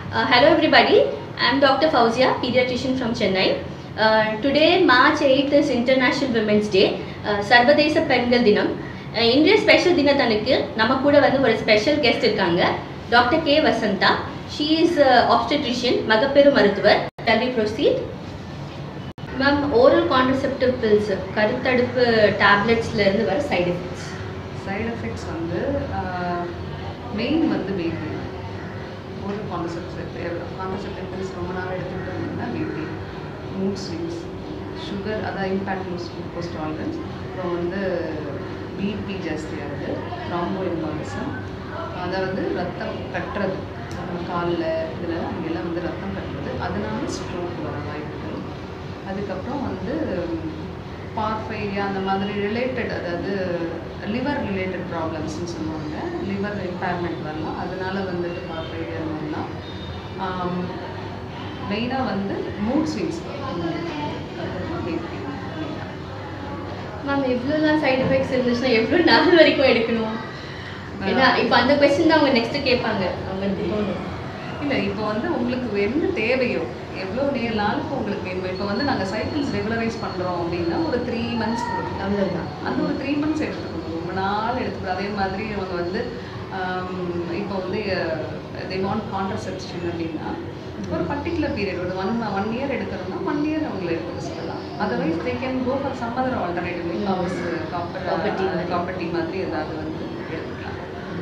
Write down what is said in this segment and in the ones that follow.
Uh, hello everybody, I am Dr. Fauzia, pediatrician from Chennai. Uh, today March 8th is International Women's Day, uh, சர்வதேச பெண்கள் தினம் Uh, இன்றைய special தினத்தனுக்கு நம்ம கூட வந்து ஒரு ஸ்பெஷல் கெஸ்ட் இருக்காங்க doctor K Vasantha she is obstetrician மகப்பேறு மருத்துவர் கல்வி proceed ma'am oral contraceptive pills கருத்தடுப்பு டேப்லெட்ஸ்ல இருந்து வர சைடு எஃபெக்ட்ஸ் சைடு எஃபெக்ட்ஸ் வந்து மெயின் வந்து பேபி ஒரு கான்செப்ட் கான்செப்ட் பில்ஸ் ரொம்ப நாள் எடுத்துகிட்டு இருந்தீங்கன்னா பேபி மூட் ஸ்விங்ஸ் சுகர் அதான் இம்பேக்ட் லூஸ் குளுக்கோஸ் டாலரன்ஸ் அப்புறம் வந்து பிபி ஜாஸ்தியாகுது த்ராம்போ எம்பாலிசம் அதாவது ரத்தம் கட்டுறது காலில் இதில் அங்கெல்லாம் வந்து ரத்தம் கட்டுறது அதனால ஸ்ட்ரோக் வர வாய்ப்புகள் அதுக்கப்புறம் வந்து பார்ஃபையா அந்த மாதிரி ரிலேட்டட் அதாவது லிவர் ரிலேட்டட் ப்ராப்ளம்ஸ்னு சொல்லுவாங்க லிவர் இம்பேர்மெண்ட் வரலாம் அதனால வந்துட்டு பார்ஃபையா வரலாம் மெயினாக வந்து மூட் ஸ்விங்ஸ் மேம் எவ்வளோலாம் சைடு எஃபெக்ட்ஸ் இருந்துச்சுன்னா எவ்வளோ நாள் வரைக்கும் எடுக்கணும் ஏன்னா இப்போ அந்த கொஸ்டின் தான் அவங்க நெக்ஸ்ட் கேட்பாங்க அவங்க தோணும் இல்லை இப்போ வந்து உங்களுக்கு என்ன தேவையோ எவ்வளோ நேர நாளுக்கு உங்களுக்கு வேணும் இப்போ வந்து நாங்கள் சைக்கிள்ஸ் ரெகுலரைஸ் பண்ணுறோம் அப்படின்னா ஒரு த்ரீ மந்த்ஸ் கொடுக்கலாம் அவ்வளோதான் அந்த ஒரு த்ரீ மந்த்ஸ் எடுத்துக்கணும் ரொம்ப நாள் எடுத்துக்கணும் அதே மாதிரி அவங்க வந்து ஆம், இப்போ வந்து தே வாண்ட் கான்ட்ரசெப்ஷன் அப்படின்னா ஒரு பர்டிகுலர் பீரியட் ஒரு ஒன் ஒன் இயர் எடுக்கிறோம்னா ஒன் இயர் அவங்களை எடுத்துக்க சொல்லலாம் otherwise they can go for some other alternative house Copper copper tea மாதிரி. காப்பர் டீ மாதிரி ஏதாவது வந்து எடுத்துக்கலாம்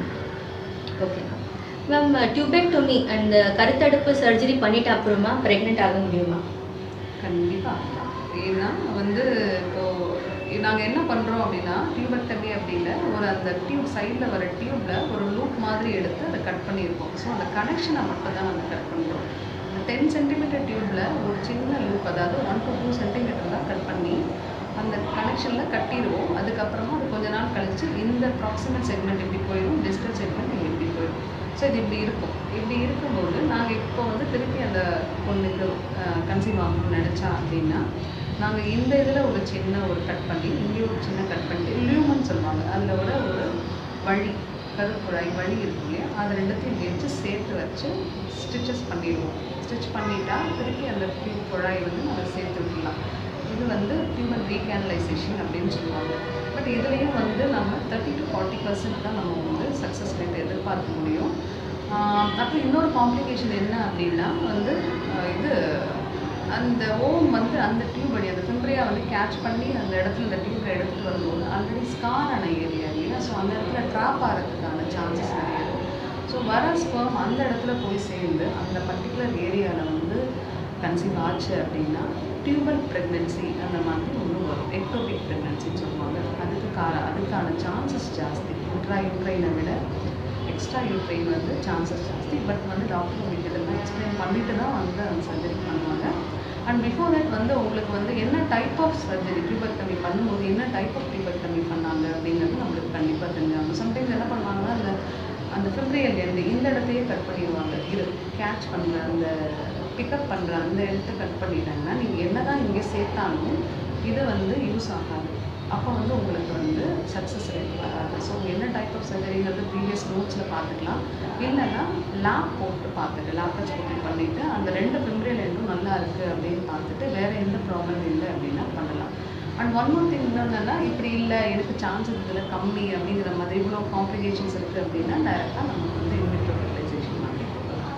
ஓகே மேம் டியூபெக்டோமி அந்த கருத்தடுப்பு சர்ஜரி பண்ணிட்ட அப்புறமா ப்ரெக்னென்ட் ஆக முடியுமா கண்டிப்பாக ஏன்னா வந்து இப்போ நாங்கள் என்ன பண்ணுறோம் அப்படின்னா டியூபெக்டமி அப்படின்னா ஒரு அந்த டியூப் சைடில் வர டியூப்பில் ஒரு லூப் மாதிரி எடுத்து அதை கட் பண்ணியிருக்கோம் ஸோ அந்த கனெக்ஷனை மட்டும் தான் நாங்கள் கட் பண்ணுறோம் அந்த டென் சென்டிமீட்டர் டியூப்பில் ஒரு சின்ன லூப் அதாவது ஒன் டு டூ சென்டிமீட்டர் தான் கட் பண்ணி அந்த கனெக்ஷனில் கட்டிடுவோம் அதுக்கப்புறமா அது கொஞ்ச நாள் கழிச்சு இந்த ப்ராக்சிமல் செக்மெண்ட் இப்படி போயிடும் டிஸ்டல் செக்மெண்ட் இங்கே இப்படி போயிடும் ஸோ இது இப்படி இருக்கும் இப்படி இருக்கும்போது நாங்கள் இப்போ வந்து திருப்பி அந்த பொண்ணுக்கு கன்சீவ் ஆகணும்னு நினச்சா அப்படின்னா நாங்கள் இந்த இதில் ஒரு சின்ன ஒரு கட் பண்ணி இங்கே ஒரு சின்ன கட் பண்ணி லியூமன் சொல்லுவாங்க அதில் ஒரு ஒரு வழி கருக்குழாய் வழி இருக்கும் இல்லையா அது ரெண்டுத்தையும் இங்கே வச்சு சேர்த்து வச்சு ஸ்டிச்சஸ் பண்ணிடுவோம் ஸ்டிச் பண்ணிட்டா திருப்பி அந்த டியூப் குழாய் வந்து நம்ம சேர்த்து விடலாம் இது வந்து ஹியூமன் ரீகேனலைசேஷன் அப்படின்னு சொல்லுவாங்க பட் இதுலேயும் வந்து நம்ம தேர்ட்டி டு ஃபார்ட்டி பர்சன்ட் தான் நம்ம வந்து சக்ஸஸ் ரேட் எதிர்பார்க்க முடியும் ஆஹ் அப்புறம் இன்னொரு காம்ப்ளிகேஷன் என்ன அப்படின்னா வந்து ஆஹ் இது அந்த ஓம் வந்து அந்த டியூப் வழி அந்த ஃபிம்ப்ரியா வந்து கேட்ச் பண்ணி அந்த இடத்துல அந்த டியூப்பை எடுத்துகிட்டு வரும்போது ஆல்ரெடி ஸ்கார் ஆன ஏரியா இல்லையா ஸோ அந்த இடத்துல ட்ராப் ஆகிறதுக்கான சான்சஸ் நிறைய இருக்கு ஸோ வர ஸ்பெர்ம் அந்த இடத்துல போய் சேர்ந்து அந்த பர்டிகுலர் ஏரியாவில் வந்து கன்சீவ் ஆச்சு அப்படின்னா டியூபல் ப்ரெக்னென்சி அந்த மாதிரி ஒன்று வரும் எக்டோபிக் ப்ரெக்னென்சின்னு சொல்லுவாங்க அதுக்கு கா அதுக்கான சான்சஸ் ஜாஸ்தி இன்ட்ரா யூட்ரைனை விட எக்ஸ்ட்ரா யூட்ரைன் வந்து சான்சஸ் ஜாஸ்தி பட் வந்து டாக்டர் உங்களுக்கு இதெல்லாம் எக்ஸ்பிளைன் பண்ணிட்டு தான் வந்து அந்த சர்ஜரி பண்ணுவாங்க அண்ட் பிஃபோர் தட் வந்து உங்களுக்கு வந்து என்ன டைப் ஆஃப் சர்ஜரி டியூபர்டமி பண்ணும்போது என்ன டைப் ஆஃப் டியூபர்டமி பண்ணாங்க அப்படிங்கிறது நம்மளுக்கு கண்டிப்பாக தெரிஞ்சாங்க சம்டைம்ஸ் என்ன பண்ணுவாங்கன்னா அந்த அந்த ஃபிப்ரியல் எண்டு இந்த இடத்தையே கட் பண்ணிடுவாங்க இது கேட்ச் பண்ணுற அந்த பிக்கப் பண்ணுற அந்த இடத்த கட் பண்ணிட்டாங்கன்னா நீங்கள் என்ன தான் இங்கே சேர்த்தாலும் இது வந்து யூஸ் ஆகாது அப்போ வந்து உங்களுக்கு வந்து சக்ஸஸ் ரேட் வராது ஸோ என்ன டைப் ஆஃப் சர்ஜரிங்கிறது ப்ரீவியஸ் நோட்ஸில் பார்த்துக்கலாம் இல்லைன்னா லேப் போட்டு பார்த்துட்டு லேப்டச் போட்டு பண்ணிவிட்டு அந்த ரெண்டு ஃபிப்ரியல் எண்டும் நல்லா இருக்குது அப்படின்னு பார்த்துட்டு வேறு எந்த ப்ராப்ளம் இல்லை அப்படின்னா பண்ணலாம் அண்ட் ஒன் மோர் திங் என்னன்னா இப்படி இல்லை எனக்கு சான்சஸ் இதில் கம்மி அப்படிங்கிற மாதிரி இவ்வளோ காம்ப்ளிகேஷன்ஸ் இருக்குது அப்படின்னா டைரெக்டாக நமக்கு வந்து இன்விட்ரோ ஃபெர்டிலைசேஷன் மாதிரி போகலாம்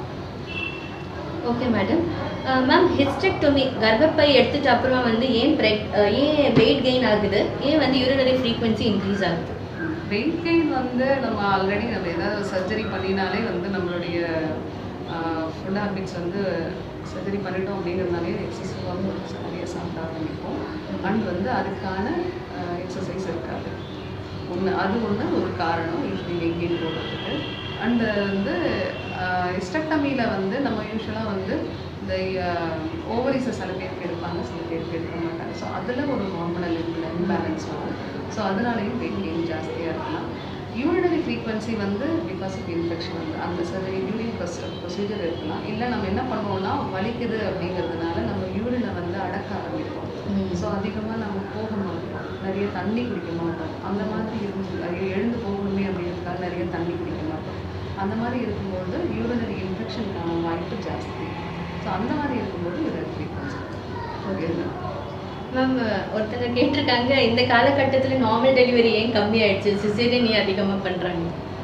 ஓகே மேடம் மேம் ஹிஸ்டெக்டோமி கர்ப்பப்பை எடுத்துட்டு அப்புறமா வந்து ஏன் ப்ரெக் ஏன் வெயிட் கெயின் ஆகுது ஏன் வந்து யூரினரி ஃப்ரீக்வன்சி இன்க்ரீஸ் ஆகுது வெயிட் கெயின் வந்து நம்ம ஆல்ரெடி நம்ம ஏதாவது சர்ஜரி பண்ணினாலே வந்து நம்மளுடைய ஃபுட் ஹேபிட்ஸ் வந்து சர்ஜரி பண்ணிட்டோம் அப்படிங்கிறதுனாலே எக்ஸசிவாக நிறைய சாப்பிட ஆரம்பிப்போம் அண்ட் வந்து அதுக்கான எக்ஸசைஸ் இருக்காது ஒன்று அது ஒன்று ஒரு காரணம் இப்படி வெயிட் கெயின் போடுறதுக்கு அண்டு வந்து ஹிஸ்டக்டமியில் வந்து நம்ம யூஸ்வலாக வந்து இந்த ஓவரிஸை சில பேருக்கு எடுப்பாங்க சில பேருக்கு எடுக்க மாட்டாங்க ஸோ அதில் ஒரு ஹார்மோனல் இம்பேலன்ஸ் வரும் ஸோ அதனாலையும் வெயிட் கெயின் ஜாஸ்தியாக இருக்கலாம் யூரினரி ஃப்ரீக்வன்சி வந்து பிகாஸ் ஆஃப் இன்ஃபெக்ஷன் வந்து அந்த சர்ஜரி யூரின் ப்ரொசீஜர் இருக்கலாம் இல்லை நம்ம என்ன பண்ணுவோம்னா வலிக்குது அப்படிங்கிறதுனால நம்ம யூரினை வந்து அடக்க ஆரம்பிப்போம் ஸோ அதிகமாக நம்ம போக மாட்டோம் நிறைய தண்ணி குடிக்க மாட்டோம் அந்த மாதிரி இருந்து ஐயோ, எழுந்து போகணுமே அப்படிங்கிறதுக்காக நிறைய தண்ணி குடிக்க மாட்டோம் அந்த மாதிரி இருக்கும்போது யூரினரி இன்ஃபெக்ஷன் இன்ஃபெக்ஷனுக்கான வாய்ப்பு ஜாஸ்தி ஸோ அந்த மாதிரி இருக்கும்போது இதை ஃப்ரீக்வன்சி மேம் ஒருத்தங்க கேட்டிருக்காங்க இந்த காலகட்டத்தில் நார்மல் டெலிவரி ஏன் கம்மி ஆயிடுச்சு சிசேரியன் ஏன் அதிகமாக பண்ணுறாங்க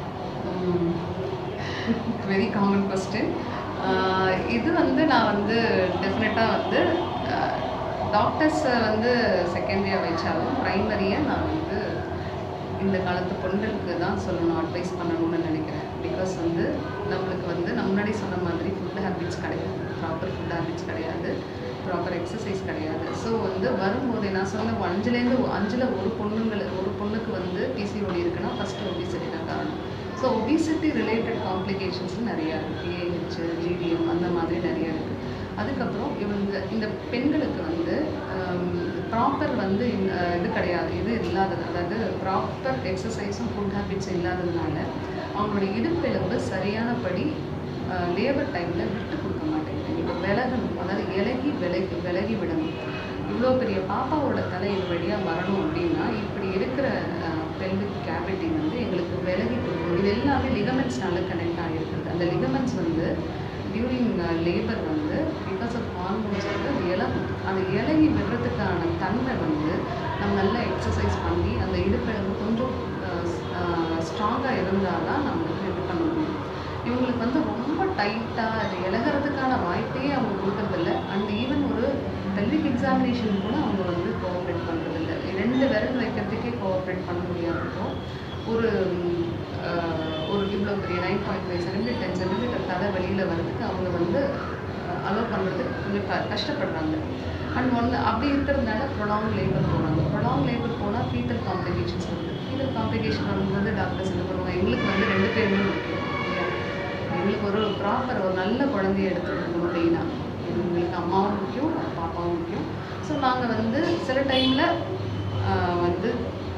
வெரி காமன் கொஸ்டின் இது வந்து நான் வந்து டெஃபினட்டாக வந்து டாக்டர்ஸை வந்து செகண்டரியாக வச்சாலும் ப்ரைமரியாக நான் வந்து இந்த காலத்து பெண்களுக்கு தான் சொல்லணும் அட்வைஸ் பண்ணணும்னு நினைக்கிறேன் பிகாஸ் வந்து நம்மளுக்கு வந்து நான் முன்னாடி சொன்ன மாதிரி ஃபுட் ஹேபிட்ஸ் கிடையாது ப்ராப்பர் ஃபுட் ஹேபிட்ஸ் கிடையாது ப்ராப்பர் எக்ஸசைஸ் கிடையாது ஸோ வந்து வரும்போதே நான் சொன்ன அஞ்சுலேருந்து அஞ்சில் ஒரு பொண்ணுங்களை ஒரு பொண்ணுக்கு வந்து பிசிஓடி இருக்குன்னா ஃபஸ்ட்டு ஒபிசிட்டி தான் காரணம் ஸோ ஒபிசிட்டி ரிலேட்டட் காம்ப்ளிகேஷன்ஸ் நிறையா இருக்குது ஏஹெச் ஜிடிஎம் அந்த மாதிரி நிறையா இருக்குது அதுக்கப்புறம் இவங்க இந்த பெண்களுக்கு வந்து ப்ராப்பர் வந்து இந்த இது கிடையாது இது இல்லாதது அதாவது ப்ராப்பர் எக்ஸசைஸும் ஃபுட் ஹேபிட்ஸும் இல்லாததுனால அவங்களுடைய இடுப்பெலும்பு சரியானபடி லேபர் டைமில் விட்டு கொடுக்க மாட்டேங்குது இப்போ விலகணும் அதாவது இலகி விலகி விலகி விடணும் இவ்வளோ பெரிய பாப்பாவோட தலை இது வழியாக வரணும் அப்படின்னா இப்படி இருக்கிற பெல்விக் கேவிட்டி வந்து எங்களுக்கு விலகி கொடுக்கணும் இது எல்லாமே லிகமெண்ட்ஸ்னால கனெக்ட் ஆகிருக்குது அந்த லிகமெண்ட்ஸ் வந்து டியூரிங் லேபர் வந்து பிகாஸ் ஆஃப் ஹார்மோன்ஸ் வந்து அது இலகும் அந்த இலகி விடுறதுக்கான தன்மை வந்து நம்ம நல்லா எக்ஸசைஸ் பண்ணி அந்த இடுப்பெலும்பு கொஞ்சம் ஸ்ட்ராங்காக இருந்தால் தான் நம்மளுக்கு இது பண்ண முடியும் இவங்களுக்கு வந்து ரொம்ப டைட்டாக அது இலகிறதுக்கான வாய்ப்பே அவங்க கொடுக்கறதில்ல அண்ட் ஈவன் ஒரு பெல்விக் எக்ஸாமினேஷன் கூட அவங்க வந்து கோஆப்ரேட் பண்ணுறதில்ல ரெண்டு விரல் வைக்கிறதுக்கே கோஆப்ரேட் பண்ண முடியாதப்போ ஒரு ஒரு இவ்வளோ பெரிய nine point five centimetre ten centimetre தலை வெளியில் வர்றதுக்கு அவங்க வந்து அலோவ் பண்ணுறதுக்கு கொஞ்சம் க கஷ்டப்படுறாங்க அண்ட் ஒன்று அப்படி இருக்கிறதுனால ப்ரொலாங் லேபர் போகிறாங்க ப்ரொலாங் லேபர் போனால் ஃபீட்டல் காம்ப்ளிகேஷன்ஸ் வருது ஃபீட்டல் காம்ப்ளிகேஷன் வரும்போது டாக்டர்ஸ் என்ன பண்ணுவாங்க எங்களுக்கு வந்து ரெண்டு பேருமே முக்கியம் இல்லையா எங்களுக்கு ஒரு ப்ராப்பர் ஒரு நல்ல குழந்தைய எடுத்துக்கணும் மெயினாக எங்களுக்கு அம்மாவும் முக்கியம் பாப்பாவும் முக்கியம் ஸோ நாங்கள் வந்து சில டைமில் வந்து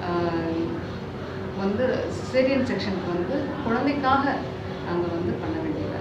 வந்து சிசேரியன் செக்ஷனுக்கு வந்து குழந்தைக்காக நாங்கள் வந்து பண்ண வேண்டியதாக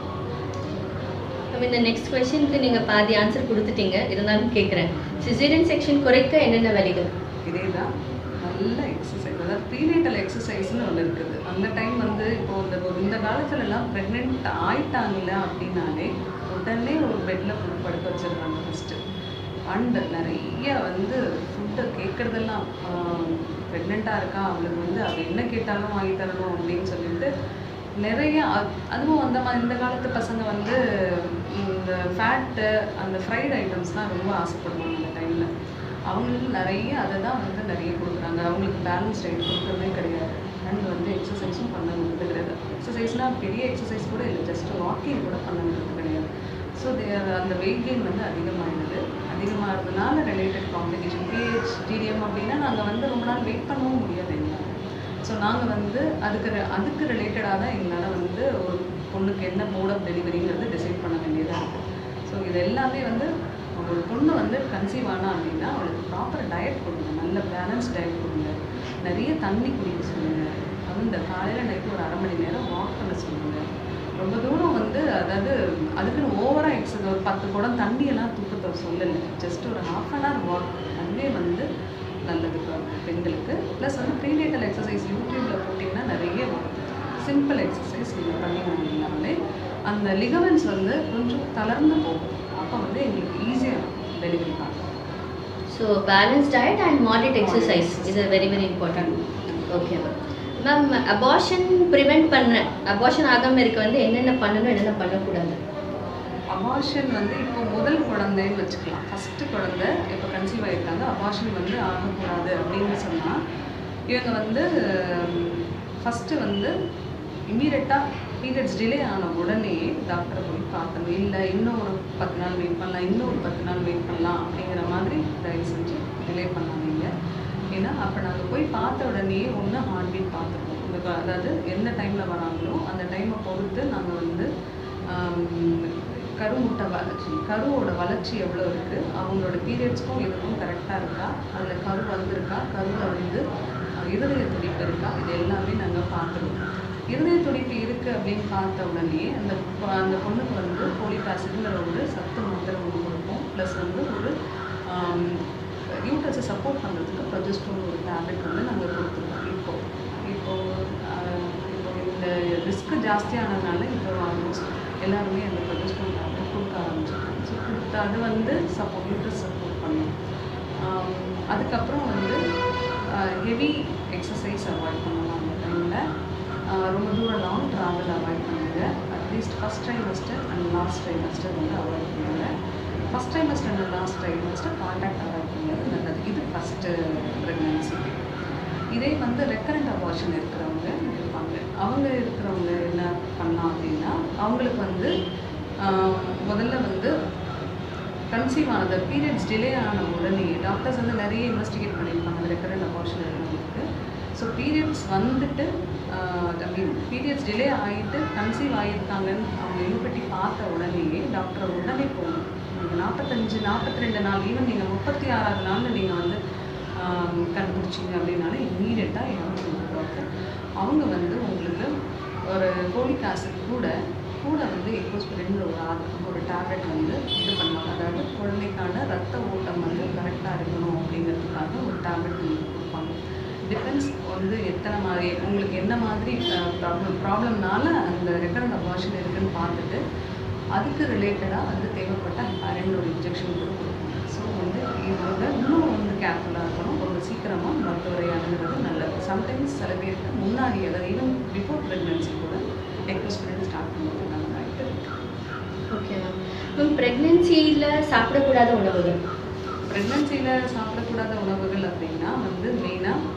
மேம் இந்த நெக்ஸ்ட் கொஸ்டினுக்கு நீங்கள் பாதி ஆன்சர் கொடுத்துட்டீங்க இருந்தாலும் கேட்குறேன் சிசேரியன் செக்ஷன் குறைக்க என்னென்ன வழிகள் இதே தான் நல்ல எக்ஸசைஸ் அதாவது ப்ரீனேட்டல் எக்ஸசைஸ்னு ஒன்று இருக்குது அந்த டைம் வந்து இப்போ இந்த ஒரு இந்த காலத்துலலாம் ப்ரெக்னென்ட் ஆயிட்டாங்கல்ல அப்படின்னாலே உடனே ஒரு பெட்டில் ஃபுட் படுக்க வச்சிடுறாங்க ஃபஸ்ட்டு அண்ட் நிறைய வந்து ஃபுட்டை கேட்குறதெல்லாம் ப்ரெக்னெண்ட்டாக இருக்கா அவளுக்கு வந்து அவள் என்ன கேட்டாலும் வாங்கி தரணும் அப்படின்னு சொல்லிட்டு நிறைய அ- அதுவும் அந்த மாதிரி இந்த காலத்து பசங்க வந்து இந்த ஃபேட்டு அந்த ஃப்ரைட் ஐட்டம்ஸ் தான் ரொம்ப ஆசைப்படுவாங்க அந்த டைமில் அவங்களுக்கு நிறைய அதை தான் வந்து நிறைய கொடுக்குறாங்க அவங்களுக்கு பேலன்ஸ் டயட் கொடுக்குறதே கிடையாது அண்ட் வந்து எக்ஸசைஸும் பண்ண விடுறது கிடையாது எக்ஸசைஸ்னால் பெரிய எக்ஸசைஸ் கூட இல்லை ஜஸ்ட் வாக்கிங் கூட பண்ண விடுறது கிடையாது ஸோ தேர் அந்த வெயிட் கெயின் வந்து அதிகமாகிடுது அதிகமாகிறதுனால ரிலேட்டட் காம்ப்ளிகேஷன் பிஹெச் ஜிடிஎம் அப்படின்னா நாங்கள் வந்து ரொம்ப நாள் வெயிட் பண்ணவும் முடியாது எங்களால் ஸோ நாங்கள் வந்து அதுக்கு re- அதுக்கு ரிலேட்டடாக தான் எங்களால் வந்து ஒரு பொண்ணுக்கு என்ன மோட் ஆஃப் டெலிவரிங்கிறது டிசைட் பண்ண வேண்டியதாக இருக்குது ஸோ இது எல்லாமே வந்து ஒரு பொண்ணு வந்து கன்சீவ் ஆனா அப்படின்னா அவளுக்கு ப்ராப்பர் டயட் கொடுங்க நல்ல பேலன்ஸ் டயட் கொடுங்க நிறைய தண்ணி குடிக்க சொல்லுங்க அதுவும் இந்த காலையில் நைட்டு ஒரு அரை மணி நேரம் வாக் பண்ண சொல்லுங்க ரொம்ப தூரம் வந்து அதாவது அதுக்குன்னு ஓவராக எக்ஸஸ் ஒரு பத்து குடம் தண்ணியெல்லாம் தூக்கத்தை சொல்லலை ஜஸ்ட் ஒரு ஹாஃப் அன் ஹவர் வாக் அதுவே வந்து நல்லது பெ- பெண்களுக்கு ப்ளஸ் வந்து ப்ரீனேட்டல் எக்ஸசைஸ் யூடியூப்பில் போட்டிங்கன்னா நிறைய வரும் சிம்பிள் எக்ஸசைஸ் நீங்கள் பண்ணிங்கனாலே அந்த லிகமெண்ட்ஸ் வந்து கொஞ்சம் தளர்ந்து போகும் அப்போ வந்து எங்களுக்கு ஈஸியாக டெலிவரி பார்க்கலாம் so balance diet and moderate exercise இது very very important okay ma'am ma'am abortion prevent பண்ண அபார்ஷன் ஆகாமல் இருக்க வந்து என்னென்ன பண்ணணும் என்னென்ன பண்ணக்கூடாது அபார்ஷன் வந்து இப்போ முதல் குழந்தைன்னு வச்சுக்கலாம் ஃபஸ்ட்டு குழந்தை இப்போ கன்சீவ் ஆயிருக்காங்க அபார்ஷன் வந்து ஆகக்கூடாது அப்படின்னு சொன்னால் இவங்க வந்து ஃபஸ்ட்டு வந்து இம்மீடியட்டாக பீரியட்ஸ் டிலே ஆன உடனே டாக்டரை போய் பார்க்கணும் இல்லை இன்னும் ஒரு பத்து நாள் வெயிட் பண்ணலாம் இன்னும் ஒரு பத்து நாள் வெயிட் பண்ணலாம் அப்படிங்கிற மாதிரி தயவு செஞ்சு டிலே பண்ணாதீங்க ஏன்னா அப்போ நாங்கள் போய் பார்த்த உடனே ஒன்று ஹார்ட் பீட் பார்த்துருக்கோம் இந்த க- அதாவது எந்த டைமில் வராங்களோ அந்த டைமை பொறுத்து நாங்கள் வந்து ஆம், கருமுட்டை வளர்ச்சி கருவோட வளர்ச்சி எவ்வளோ இருக்குது அவங்களோட பீரியட்ஸ்க்கும் இதுக்கும் கரெக்டாக இருக்கா அதில் கரு வந்திருக்கா கருவில் வந்து அஹ், இருதய துடிப்பு இருக்கா இது எல்லாமே நாங்கள் பார்த்துருவோம் இருதய துடிப்பு இருக்குது அப்படின்னு பார்த்த உடனே அந்த பொ- அந்த பொண்ணுக்கு வந்து போலிக் ஆசிட்ங்கிற ஒரு சத்து மாத்திரை ஒன்று கொடுப்போம் ப்ளஸ் வந்து ஒரு யூட்டஸை சப்போர்ட் பண்ணுறதுக்கு ப்ரொஜெஸ்ட்ரோன் ஒரு டேப்லெட் வந்து நாங்கள் கொடுத்துருக்கோம் இப்போ இப்போ ஆஹ், இப்போ இந்த ரிஸ்க் ஜாஸ்தியானதுனால இப்போ ஆல்மோஸ்ட் எல்லாருமே அந்த ப்ரொஜெஸ்ட்ரான் டேப்லெட் கொடுக்க ஆரம்பிச்சிட்டாங்க ஸோ கொடுத்து அது வந்து சப்போர்ட் யூட்ரஸ் சப்போர்ட் பண்ணும் ஆம், அதுக்கப்புறம் வந்து ஹெவி எக்ஸசைஸ் அவாய்ட் பண்ணலாம் அந்த டைமில் ரொம்ப தூரம் லாங் ட்ராவல் அவாய்ட் பண்ணுங்க at least first trimester and last trimester வந்து அவாய்ட் பண்ணுங்க first trimester and last trimester contact avoid பண்ணுறது நல்லது இது ஃபஸ்ட்டு ப்ரெக்னன்சி இதே வந்து ரெக்கரண்ட் அபார்ஷன் இருக்கிறவங்க இருப்பாங்க அவங்க இருக்கிறவங்க என்ன பண்ணலாம் அப்படின்னா அவங்களுக்கு வந்து ஆஹ், முதல்ல வந்து கன்சீவ் ஆனது பீரியட்ஸ் டிலே ஆன உடனே டாக்டர்ஸ் வந்து நிறைய இன்வெஸ்டிகேட் பண்ணியிருப்பாங்க அந்த ரெக்கரண்ட் அபார்ஷன் இருக்கிறவங்களுக்கு ஸோ பீரியட்ஸ் வந்துட்டு ஐ மீன் பீரியட்ஸ் டிலே ஆகிட்டு கன்சீவ் ஆகியிருக்காங்கன்னு அவங்க யூபிட்டி பார்த்த உடனேயே டாக்டரை உடனே போகணும் நீங்கள் நாற்பத்தஞ்சு நாற்பத்தி ரெண்டு நாள் ஈவன் நீங்கள் முப்பத்தி ஆறாவது நாளில் நீங்கள் வந்து ஆஹ், கண்டுபிடிச்சிங்க அப்படின்னாலும் இம்மீடியட்டாக இறந்துருங்க டாக்டர் அவங்க வந்து உங்களுக்கு ஒரு கோலிக் ஆசிட் கூட கூட வந்து எக்கோஸ்பிரின் ஒரு ஆ- ஒரு டேப்லெட் வந்து இது பண்ணுவாங்க அதாவது குழந்தைக்கான ரத்த ஓட்டம் வந்து கரெக்டாக இருக்கணும் அப்படிங்கிறதுக்காக ஒரு டேப்லெட் உங்களுக்கு கொடுப்பாங்க டிபெண்ட்ஸ் வந்து எத்தனை மாதிரி உங்களுக்கு என்ன மாதிரி ப்ராப்ளம் ப்ராப்ளம்னால அந்த ரெக்கரண்ட் அபார்ஷன் இருக்குன்னு பார்த்துட்டு அதுக்கு ரிலேட்டடாக வந்து தேவைப்பட்ட பேரண்ட் ஒரு இன்ஜெக்ஷன் கூட கொடுப்பாங்க ஸோ வந்து இதோட இன்னும் வந்து கேர்ஃபுல்லாக இருக்கணும் ரொம்ப சீக்கிரமாக மருத்துவரை அணுகிறது நல்லது சம்டைம்ஸ் சில பேருக்கு முன்னாடி அதாவது ஈவன் பிஃபோர் ப்ரெக்னென்சி கூட எக்கோஸ்பிரின் ஸ்டார்ட் பண்ணுறது நல்ல வாய்ப்பு இருக்கு ஓகே மேம் மேம் ப்ரெக்னென்சியில் சாப்பிடக்கூடாத உணவுகள் ப்ரெக்னென்சியில் சாப்பிடக்கூடாத உணவுகள் அப்படின்னா வந்து மெயினாக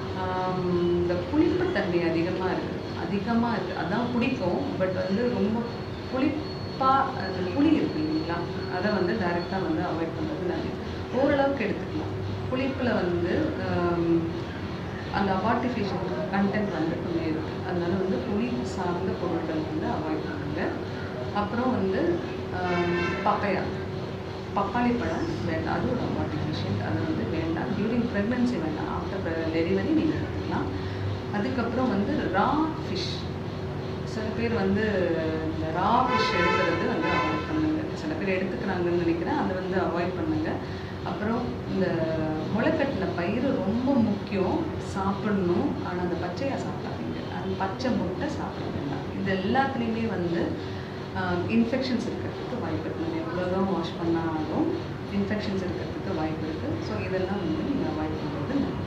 இந்த புளிப்புத்தன்மை அதிகமாக இருக்குது அதிகமாக இருக்குது அதான் பிடிக்கும் பட் வந்து ரொம்ப புளிப்பாக அந்த புளி இருக்கு இல்லைங்களா அதை வந்து டைரெக்டாக வந்து அவாய்ட் பண்ணுறது நல்லது ஓரளவுக்கு எடுத்துக்கலாம் புளிப்பில் வந்து ஆம், அந்த அபார்டிஃபிஷியல் கண்டென்ட் வந்து கொஞ்சம் இருக்குது அதனால வந்து புளி சார்ந்த பொருட்கள் வந்து அவாய்ட் பண்ணுங்க அப்புறம் வந்து பப்பையா பப்பாளி பழம் வேண்டாம் அது ஒரு அபார்டிஃபிஷியல் அது வந்து வேண்டாம் டியூரிங் ப்ரெக்னென்சி வேண்டாம் ஆஃப்டர் டெலிவரி நீங்கள் எடுத்துக்கலாம் அதுக்கப்புறம் வந்து ரா ஃபிஷ் சில பேர் வந்து இந்த ரா ஃபிஷ் எடுக்கிறது வந்து அவாய்ட் பண்ணுங்க சில பேர் எடுத்துக்கிறாங்கன்னு நினைக்கிறேன் அதை வந்து அவாய்ட் பண்ணுங்க அப்புறம் இந்த முளைக்கட்டின பயிறு ரொம்ப முக்கியம் சாப்பிடணும் ஆனால் அந்த பச்சையாக சாப்பிடாதீங்க அது பச்சை முட்டை சாப்பிட வேண்டாம் இது எல்லாத்துலேயுமே வந்து இன்ஃபெக்ஷன்ஸ் இருக்கிறதுக்கு வாய்ப்பு இருக்குது நம்ம எவ்வளோதான் வாஷ் பண்ணாலும் இன்ஃபெக்ஷன்ஸ் இருக்கிறதுக்கு வாய்ப்பு இருக்குது ஸோ இதெல்லாம் வந்து நீங்கள் அவாய்ட் பண்ணுறது நல்லது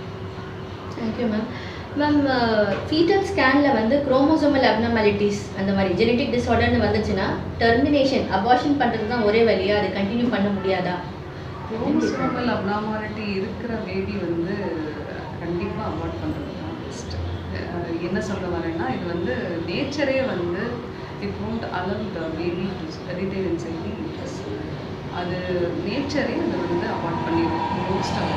தேங்க்யூ மேம் மேம் ஃபீட்டல் ஸ்கேனில் வந்து குரோமோசோமல் அப்னாமாலிட்டிஸ் அந்த மாதிரி ஜெனட்டிக் டிஸார்டர்னு வந்துச்சுன்னா டெர்மினேஷன் அபார்ஷன் பண்ணுறது தான் ஒரே வழியா அதை கண்டினியூ பண்ண முடியாதா குரோமோசோமல் அப்னாமாலிட்டி இருக்கிற பேபி வந்து கண்டிப்பாக அவாய்ட் பண்ணுறது தான் பெஸ்ட்டு என்ன சொல்ல வரேன்னா இது வந்து நேச்சரே வந்து it won't allow the baby to retain inside the uterus அது நேச்சரே அதை வந்து அவாய்ட் பண்ணிடும் மோஸ்ட் ஆஃப்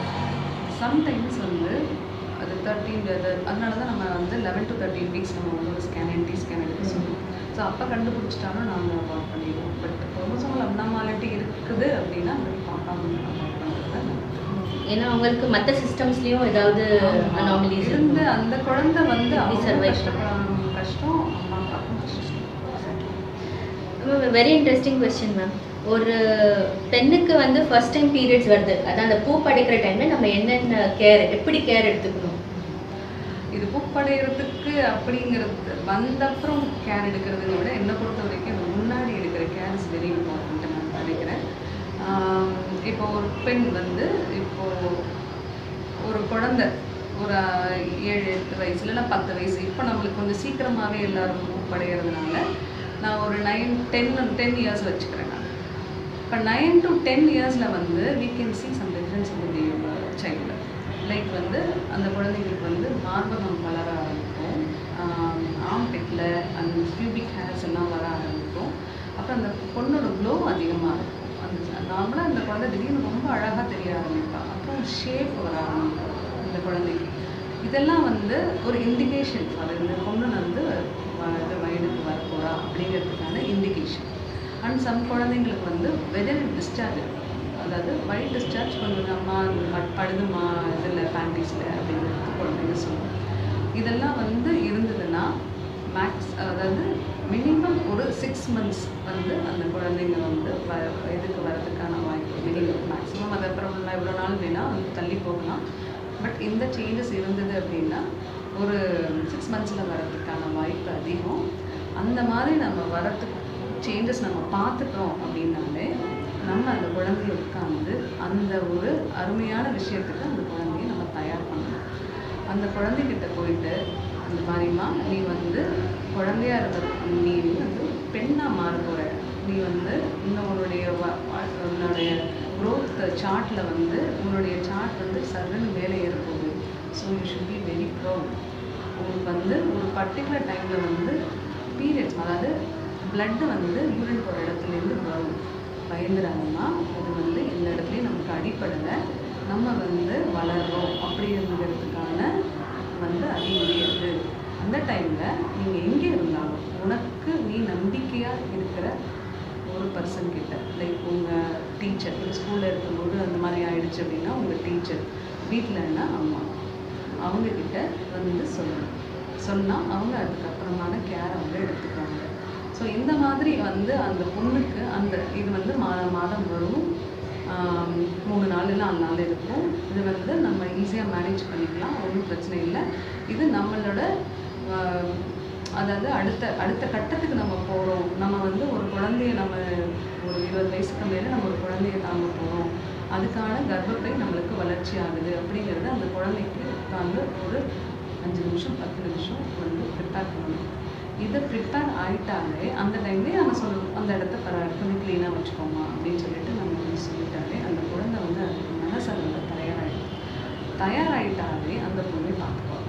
சம்டைம்ஸ் வந்து அது தேர்ட்டீன் அதனால தான் நம்ம வந்து லெவன் டு தேர்ட்டீன் வீக்ஸ் நம்ம வந்து ஒரு ஸ்கேன் என்டி ஸ்கேன் எடுக்க சொல்லுவோம் ஸோ அப்போ கண்டுபிடிச்சிட்டாலும் நாங்கள் அவாய்ட் பண்ணிடுவோம் பட் குரோமோசோமல் அப்னாமாலிட்டி இருக்குது அப்படின்னா அது பார்க்காம அவாய்ட் பண்ணுறது தான் நல்லது. ஏன்னா அவங்களுக்கு மற்ற சிஸ்டம்ஸ்லேயும் ஏதாவது அனாமலிஸ் இருந்து அந்த குழந்தை வந்து எப்படி அவங்க survive கஷ்டப்பட கஷ்டம் அம்மா அப்பாவுக்கும் கஷ்டம் வெரி இன்ட்ரெஸ்டிங் கொஸ்டின் மேம் ஒரு பெண்ணுக்கு வந்து ஃபர்ஸ்ட் டைம் பீரியட்ஸ் வருது அதான் அந்த பூ படைக்கிற டைமில் நம்ம என்னென்ன கேர் எப்படி கேர் எடுத்துக்கணும் இது புப்படைகிறதுக்கு அப்படிங்கிறது வந்தப்புறம் கேர் எடுக்கிறத விட என்னை பொறுத்த வரைக்கும் அது முன்னாடி எடுக்கிற கேர் இஸ் வெரி இம்பார்ட்டன்ட் நான் நினைக்கிறேன் ஆம், இப்போ ஒரு பெண் வந்து இப்போ ஒரு குழந்தை ஒரு ஆஹ், ஏழு எட்டு வயசு இல்லைன்னா பத்து வயசு இப்போ நம்மளுக்கு கொஞ்சம் சீக்கிரமாகவே எல்லாரும் படைகிறதுனால நான் ஒரு நைன் டென் டென் இயர்ஸ் வச்சுக்கிறேன் நான் இப்போ நைன் டு டென் இயர்ஸில் வந்து we can see some difference in the child like வந்து அந்த குழந்தைங்களுக்கு வந்து மார்பகம் வளர ஆரம்பிக்கும் ஆம்பிட்டில் அந்த பியூபிக் ஹேர்ஸ் எல்லாம் வர ஆரம்பிக்கும் அப்புறம் அந்த பொண்ணோட க்ளோ அதிகமாக இருக்கும் அந்த நார்மலாக அந்த குழந்தை திடீர்னு ரொம்ப அழகாக தெரிய ஆரம்பிப்பா அப்புறம் ஷேப் வர ஆரம்பிக்கும் அந்த குழந்தைக்கு இதெல்லாம் வந்து ஒரு இண்டிகேஷன் அது இந்த பொண்ணு வந்து வ- இது வயதுக்கு வர போகிறா அப்படிங்கிறதுக்கான இண்டிகேஷன் அண்ட் சம் குழந்தைங்களுக்கு வந்து வெதர் டிஸ்சார்ஜ் அதாவது ஒயிட் டிஸ்சார்ஜ் கொஞ்சம் அம்மா மட் படுதுமா இதில் பேண்டிஸில் அப்படிங்கிறது குழந்தைங்க சொல்லுவோம் இதெல்லாம் வந்து இருந்ததுன்னா மேக்ஸ் அதாவது மினிமம் ஒரு சிக்ஸ் மந்த்ஸ் வந்து அந்த குழந்தைங்க வந்து வ இதுக்கு வரதுக்கான வாய்ப்பு மினிமம் மேக்ஸிமம் அது அப்புறம் நான் இவ்வளோ நாள் வேணால் வந்து தள்ளி போகலாம் பட் இந்த சேஞ்சஸ் இருந்தது அப்படின்னா ஒரு சிக்ஸ் மந்த்ஸில் வரதுக்கான வாய்ப்பு அதிகம் அந்த மாதிரி நம்ம வரத்துக்கு சேஞ்சஸ் நம்ம பார்த்துட்டோம் அப்படின்னாலே நம்ம அந்த குழந்தைய உட்காந்து அந்த ஒரு அருமையான விஷயத்துக்கு அந்த குழந்தைய நம்ம தயார் பண்ணணும் அந்த குழந்தைகிட்ட போயிட்டு இந்த மாதிரிம்மா நீ வந்து குழந்தையா இருந்த நீ வந்து பெண்ணாக மாற போற நீ வந்து இன்னும் உன்னுடைய வ- வா- உன்னுடைய growth சார்ட்டில் வந்து உன்னுடைய சார்ட் வந்து சர்ன்னு மேலே ஏற போகுது so you should be very proud உங்களுக்கு வந்து ஒரு பர்டிகுலர் டைமில் வந்து பீரியட்ஸ் அதாவது blood வந்து யூரின் போகிற இடத்துலேருந்து வரும் பயந்துடாமன்னா அது வந்து எந்த இடத்துலையும் நமக்கு அடிப்படலை நம்ம வந்து வளர்றோம் அப்படிங்கிறதுக்கான வந்து அறிகுறி அது அந்த டைமில் நீங்கள் எங்கே இருந்தாலும் உனக்கு நீ நம்பிக்கையாக இருக்கிற ஒரு பர்சன் கிட்ட லைக் உங்கள் டீச்சர் இப்போ ஸ்கூலில் இருக்கும்போது அந்த மாதிரி ஆயிடுச்சு அப்படின்னா உங்கள் டீச்சர் வீட்டிலன்னா அம்மா அவங்க கிட்ட வந்து சொல்லணும் சொன்னால் அவங்க அதுக்கப்புறமான கேர் அவங்க எடுத்துக்குவாங்க ஸோ இந்த மாதிரி வந்து அந்த பொண்ணுக்கு அந்த இது வந்து மா மாதம் வரும் ஆம், மூணு நாள் இல்லை நாலு நாள் இருக்கும் இது வந்து நம்ம ஈஸியாக மேனேஜ் பண்ணிக்கலாம் ஒன்றும் பிரச்சனை இல்லை இது நம்மளோட ஆஹ், அதாவது அடுத்த அடுத்த கட்டத்துக்கு நம்ம போகிறோம் நம்ம வந்து ஒரு குழந்தைய நம்ம ஒரு இருபது வயசுக்கு மேலே நம்ம ஒரு குழந்தைய தாங்க போகிறோம் அதுக்கான கர்ப்பப்பை நம்மளுக்கு வளர்ச்சி ஆகுது அப்படிங்கிறத அந்த குழந்தைக்கு உட்காந்து ஒரு அஞ்சு நிமிஷம் பத்து நிமிஷம் வந்து ப்ரிப்பேர் பண்ணணும் இதை ப்ரிப்பேர் ஆயிட்டாலே அந்த டைம்லேயே நம்ம சொல்லணும் அந்த இடத்த பர கொஞ்சம் க்ளீனாக வச்சுக்கோமா அப்படின்னு சொல்லிட்டு நம்ம வந்து சொல்லிட்டாலே அந்த குழந்தை வந்து அதுக்கு மனசளவில் தயாராகிடும் தயாராகிட்டாலே அந்த பொண்ணை பார்த்துக்குவாங்க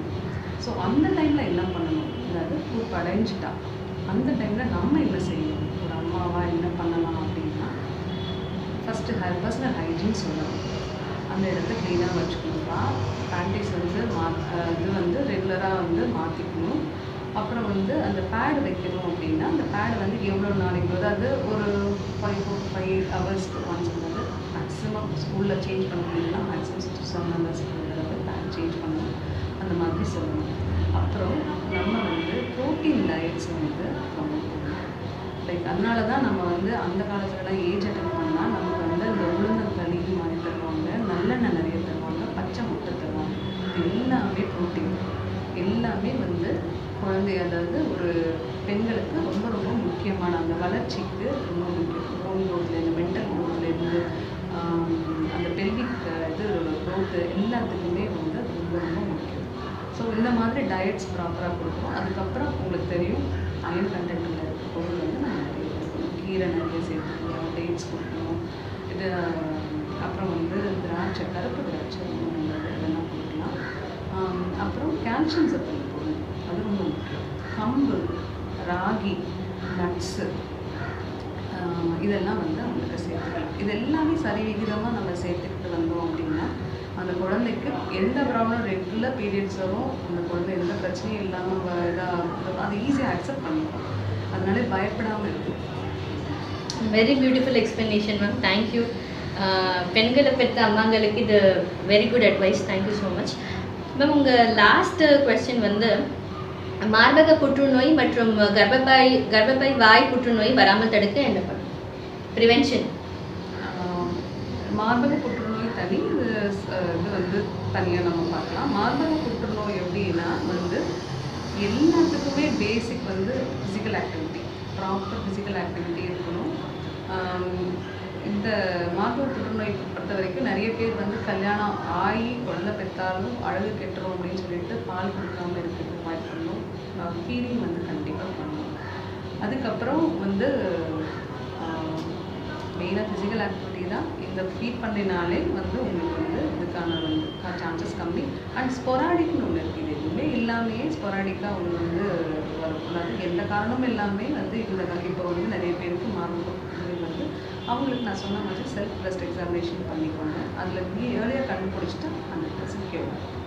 ஸோ அந்த டைமில் என்ன பண்ணணும் அதாவது பூ படைஞ்சிட்டா அந்த டைமில் நம்ம என்ன செய்யணும் ஒரு அம்மாவா என்ன பண்ணலாம் அப்படின்னா ஃபஸ்ட்டு ஹை பர்சனல் ஹைஜீன் சொல்லணும் அந்த இடத்த க்ளீனாக வச்சுக்கணும்ப்பா பேண்டேஜ் வந்து மா அஹ் இது வந்து ரெகுலராக வந்து மாற்றிக்கணும் அப்புறம் வந்து அந்த பேட் வைக்கணும் அப்படின்னா அந்த பேட் வந்து எவ்வளோ நாளைக்கு அதாவது ஒரு ஃபைவ் ஃபோர் ஃபைவ் ஹவர்ஸ்க்கு ஒன்ஸ் வந்து மேக்ஸிமம் ஸ்கூலில் சேஞ்ச் பண்ண முடியும்னா மேக்ஸிமம் சிக்ஸ் செவன் ஹவர்ஸ்க்கு வந்து பேட் சேஞ்ச் பண்ணணும் அந்த மாதிரி சொல்லணும் அப்புறம் நம்ம வந்து ப்ரோட்டீன் டயட்ஸ் வந்து ஃபாலோ பண்ணணும் லைக் அதனால தான் நம்ம வந்து அந்த காலத்துலலாம் ஏஜ் அட்டன் பண்ணால் நமக்கு வந்து இந்த உளுந்தங்களி மாதிரி தருவாங்க நல்லெண்ணெய் நிறைய தருவாங்க பச்சை முட்டை தருவாங்க இது எல்லாமே ப்ரோட்டீன் எல்லாமே வந்து குழந்தை அதாவது ஒரு பெண்களுக்கு ரொம்ப ரொம்ப முக்கியமான அந்த வளர்ச்சிக்கு ரொம்ப முக்கியம் போன் க்ரோத்லேருந்து மென்டல் க்ரோத்லேருந்து அந்த பெல்விக் இது க்ரோத்து எல்லாத்துக்குமே வந்து அது ரொம்ப ரொம்ப முக்கியம் ஸோ இந்த மாதிரி டயட்ஸ் ப்ராப்பராக கொடுக்கணும் அதுக்கப்புறம் உங்களுக்கு தெரியும் அயன் கண்டென்ட் உள்ள பொருள் வந்து நம்ம நிறைய கொடுக்கணும் கீரை நிறைய சேர்த்துக்கணும் டேட்ஸ் கொடுக்கணும் இது அப்புறம் வந்து திராட்சை கருப்பு திராட்சை ரொம்ப நல்லது இதெல்லாம் கொடுக்கலாம் ஆம், அப்புறம் கால்சியம் சத்து பொருள் அது ரொம்ப முக்கியம் கம்பு ராகி நட்ஸு இதெல்லாம் வந்து அவங்களுக்கு சேர்த்துக்கலாம் இது எல்லாமே சரிவிகிதமாக நம்ம சேர்த்துக்கிட்டு வந்தோம் அப்படின்னா அந்த குழந்தைக்கு எந்த ப்ராப்ளம் ரெகுலர் பீரியட்ஸ் வரும் அந்த குழந்தை எந்த பிரச்சனையும் இல்லாமல் இதாக அது ஈஸியாக அக்செப்ட் பண்ணிக்கும் அதனால பயப்படாமல் இருக்கும் very beautiful explanation ma'am thank you பெண்களை பெற்ற அம்மாங்களுக்கு இது very good advice thank you so much ma'am உங்கள் லாஸ்ட் கொஸ்டின் வந்து மார்பக புற்றுநோய் மற்றும் கர்ப்பப்பை கர்ப்பப்பை வாய் புற்றுநோய் வராமல் தடுக்க என்ன பண்ணும் ப்ரிவென்ஷன் ஆஹ் மார்பக புற்றுநோய் தனி இது ச- இது வந்து தனியாக நம்ம பார்க்கலாம் மார்பக புற்றுநோய் எப்படின்னா வந்து எல்லாத்துக்குமே பேசிக் வந்து physical activity proper physical activity இருக்கணும் ஆம், இந்த மார்பக புற்றுநோய் பொறுத்த வரைக்கும் நிறைய பேர் வந்து கல்யாணம் ஆகி குழந்தை பெற்றாலும் அழகு கெட்டுரும் அப்படின்னு சொல்லிட்டு பால் கொடுக்காம இருக்கிறது அவாய்ட் பண்ணணும் ஃபீடிங் வந்து கண்டிப்பாக பண்ணணும் அதுக்கப்புறம் வந்து மெயினாக ஃபிசிக்கல் ஆக்டிவிட்டி தான் இந்த ஃபீட் பண்ணினாலே வந்து உங்களுக்கு வந்து இதுக்கான வந்து சான்சஸ் கம்மி அண்ட் ஸ்பொராடிக்னு ஒன்று இருக்குது இது எதுவுமே இல்லாமையே ஸ்பொராடிக்காக ஒன்று வந்து வரக்கூடாது எந்த காரணமும் இல்லாமல் வந்து இந்த இப்போ வந்து நிறைய பேருக்கு மார்பகம் புற்றுநோய் வந்து அவங்களுக்கு நான் சொன்ன மாதிரி செல்ஃப் பிரஸ்ட் எக்ஸாமினேஷன் பண்ணிக்கோங்க அதில் ஏர்லியாக கண்டுபிடிச்சிட்டா ஹண்ட்ரட் பர்சன்ட் கேட்கும்